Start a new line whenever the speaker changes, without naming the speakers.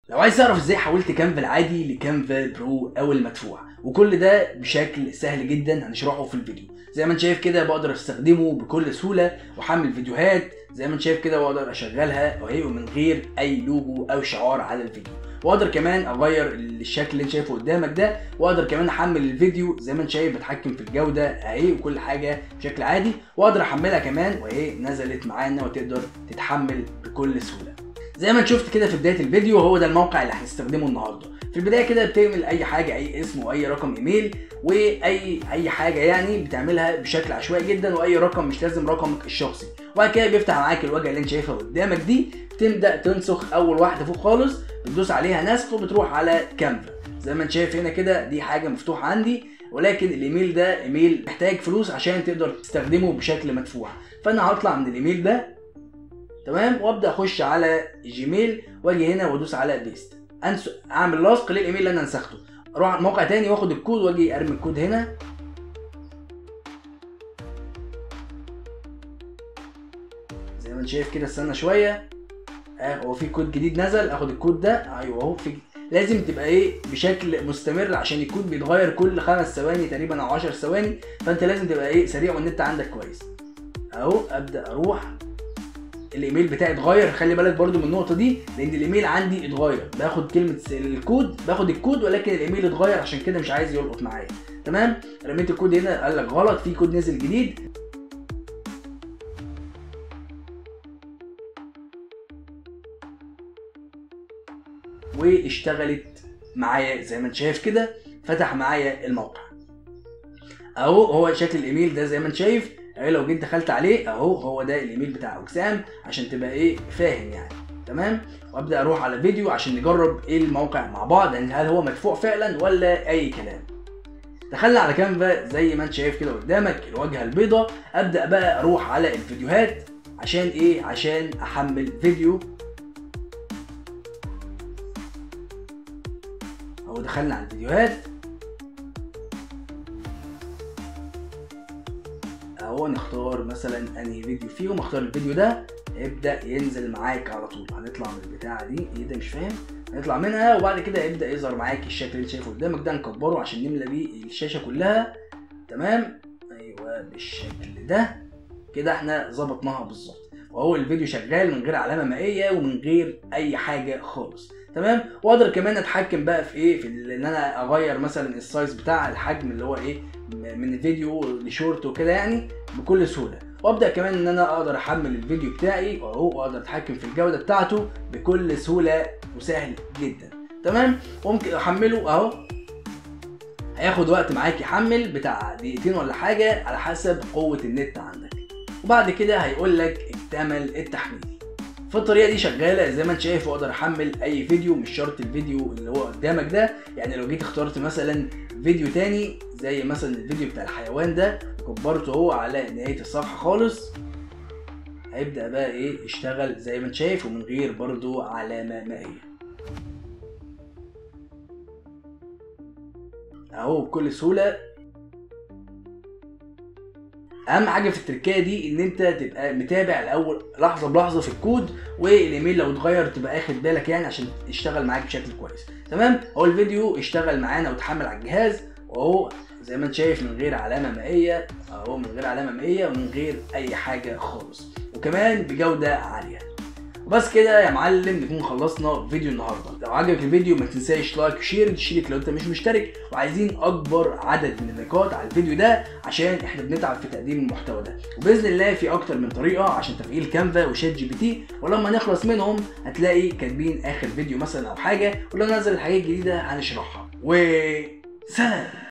لو عايز تعرف ازاي حولت كانفا العادي لكانفا برو او المدفوع وكل ده بشكل سهل جدا هنشرحه في الفيديو زي ما انت شايف كده بقدر استخدمه بكل سهوله واحمل فيديوهات زي ما انت شايف كده واقدر اشغلها وهي من غير اي لوجو او شعار على الفيديو واقدر كمان اغير الشكل اللي انت شايفه قدامك ده واقدر كمان احمل الفيديو زي ما انت شايف بتحكم في الجوده اهي وكل حاجه بشكل عادي واقدر احملها كمان وهي نزلت معانا وتقدر تتحمل بكل سهوله زي ما انت شفت كده في بدايه الفيديو هو ده الموقع اللي هنستخدمه النهارده في البدايه كده بتعمل اي حاجه اي اسم واي رقم ايميل واي اي حاجه يعني بتعملها بشكل عشوائي جدا واي رقم مش لازم رقمك الشخصي وبعد كده بيفتح معاك الواجهه اللي انت شايفها قدامك دي تبدا تنسخ اول واحده فوق خالص بتدوس عليها نسخ وبتروح على كانفا زي ما انت شايف هنا كده دي حاجه مفتوحه عندي ولكن الايميل ده ايميل محتاج فلوس عشان تقدر تستخدمه بشكل مدفوع فانا هطلع من الايميل ده تمام وابدا اخش على جيميل واجي هنا وادوس على بيست أنس... اعمل لصق للايميل اللي انا نسخته اروح على موقع تاني واخد الكود واجي ارمي الكود هنا زي ما انت شايف كده استنى شويه اه هو في كود جديد نزل اخد الكود ده ايوه اهو في لازم تبقى ايه بشكل مستمر عشان الكود بيتغير كل خمس ثواني تقريبا او 10 ثواني فانت لازم تبقى ايه سريع والنت عندك كويس اهو ابدا اروح الايميل بتاعي اتغير خلي بالك برضو من النقطه دي لان الايميل عندي اتغير باخد كلمه الكود باخد الكود ولكن الايميل اتغير عشان كده مش عايز يلقط معايا تمام رميت الكود هنا قال لك غلط في كود نزل جديد واشتغلت معايا زي ما انت شايف كده فتح معايا الموقع اهو هو شكل الايميل ده زي ما انت شايف اهي لو جيت دخلت عليه اهو هو ده الايميل بتاع وسام عشان تبقى ايه فاهم يعني تمام وابدا اروح على فيديو عشان نجرب ايه الموقع مع بعض يعني هل هو مدفوع فعلا ولا اي كلام دخلنا على كانفا زي ما انت شايف كده قدامك الواجهه البيضاء ابدا بقى اروح على الفيديوهات عشان ايه عشان احمل فيديو اهو دخلنا على الفيديوهات اهو نختار مثلا انهي فيديو فيهم اختار الفيديو ده يبدا ينزل معاك على طول هنطلع من البتاعه دي ايه ده مش فاهم هنطلع منها وبعد كده يبدا يظهر معاك الشكل اللي انت شايفه قدامك ده نكبره عشان نملى بيه الشاشه كلها تمام ايوه بالشكل ده كده احنا ظبطناها بالظبط وهو الفيديو شغال من غير علامه مائيه ومن غير اي حاجه خالص تمام واقدر كمان اتحكم بقى في ايه في ان انا اغير مثلا السايز بتاع الحجم اللي هو ايه من الفيديو لشورت وكده يعني بكل سهوله وابدا كمان ان انا اقدر احمل الفيديو بتاعي اهو واقدر اتحكم في الجوده بتاعته بكل سهوله وسهل جدا تمام ممكن احمله اهو هياخد وقت معاك يحمل بتاع دقيقتين ولا حاجه على حسب قوه النت عندك وبعد كده هيقول لك اكتمل التحميل فالطريقه دي شغاله زي ما انت شايف اقدر احمل اي فيديو مش شرط الفيديو اللي هو قدامك ده يعني لو جيت اخترت مثلا فيديو تاني زي مثلا الفيديو بتاع الحيوان ده كبرته هو على نهايه الصفحه خالص هيبدا بقى ايه يشتغل زي ما انت شايف ومن غير برضو علامه مائيه اهو بكل سهوله اهم حاجه في التركايه دي ان انت تبقى متابع الاول لحظه بلحظه في الكود والايميل لو اتغير تبقى اخد بالك يعني عشان يشتغل معاك بشكل كويس تمام هو الفيديو اشتغل معانا واتحمل على الجهاز وهو زي ما انت شايف من غير علامه مائيه اهو من غير علامه مائيه ومن غير اي حاجه خالص وكمان بجوده عاليه وبس كده يا معلم نكون خلصنا فيديو النهارده لو عجبك الفيديو ما تنساش لايك وشير تشترك لو انت مش مشترك وعايزين اكبر عدد من اللايكات على الفيديو ده عشان احنا بنتعب في تقديم المحتوى ده وباذن الله في اكتر من طريقه عشان تفعيل كانفا وشات جي بي تي ولما نخلص منهم هتلاقي كاتبين اخر فيديو مثلا او حاجه ولو نزل حاجات جديده هنشرحها وسلام